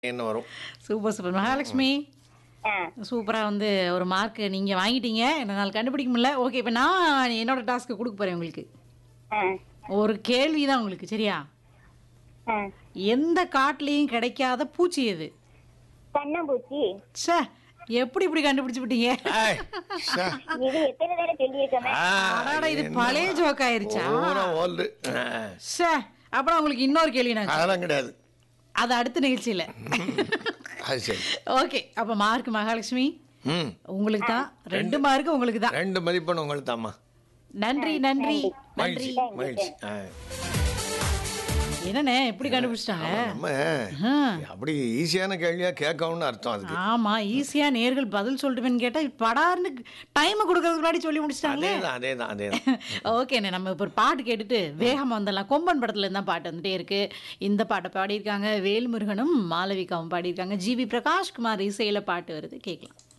என்ன வரும் super super Mahalakshmi ஆ சூப்பராக வந்து ஒரு மார்க் நீங்கள் வாங்கிட்டீங்க என்னால் கண்டுபிடிக்க முடியல ஓகே இப்போ நான் என்னோட டாஸ்க்கு கொடுக்க போகிறேன் உங்களுக்கு ஆ ஒரு கேள்வி தான் உங்களுக்கு சரியா ஆ எந்த காட்டுலேயும் கிடைக்காத பூச்சி எது கண்ணாம்பூச்சி ச்சே எப்படி இப்படி கண்டுபிடிச்சு விட்டீங்க ஏய், ஷே. இது எத்தனை தடவை சொல்லியிருக்கோமே ஆ, அடாடா இது என்ன? பழைய ஜோக் ஆயிருச்சா பூரா ஓல்டு ஆ, ச்சே அப்புறம் உங்களுக்கு இன்னொரு கேள்வி நான் அதெல்லாம் கிடையாது அது அடுத்த நிகழ்ச்சியில் அது சரி ஓகே அப்போ மார்க் மகாலட்சுமி ம் உங்களுக்கு தான் ரெண்டு மார்க் உங்களுக்கு தான் ரெண்டு மதிப்பெண் உங்களுக்கு தாம்மா நன்றி நன்றி மகிழ்ச்சி மகிழ்ச்சி ஆ. என்னண்ணே எப்படி கண்டுபிடிச்சிட்டாங்க நம்ம ஆ. அப்படி ஈஸியான கேள்வியா கேட்கணும்னு அர்த்தம் அதுக்கு ஆமா ஈஸியா நேர்கள் பதில் சொல்லிட்டுமேன்னு கேட்டா படார்னு டைம் கொடுக்கறதுக்கு முன்னாடி சொல்லி முடிச்சிட்டாங்களே அதேதான் அதேதான் அதேதான் ஓகேண்ணே நம்ம இப்போ ஒரு பாட்டு கேட்டுட்டு வேகமா வந்துடலாம் கொம்பன் படத்துல இருந்தா பாட்டு வந்துட்டே இருக்கு இந்த பாட்டை பாடியிருக்காங்க வேல்முருகனும் மாளவிகாவும் பாடியிருக்காங்க ஜிவி பிரகாஷ்குமார் இசையில பாட்டு வருது கேட்கலாம்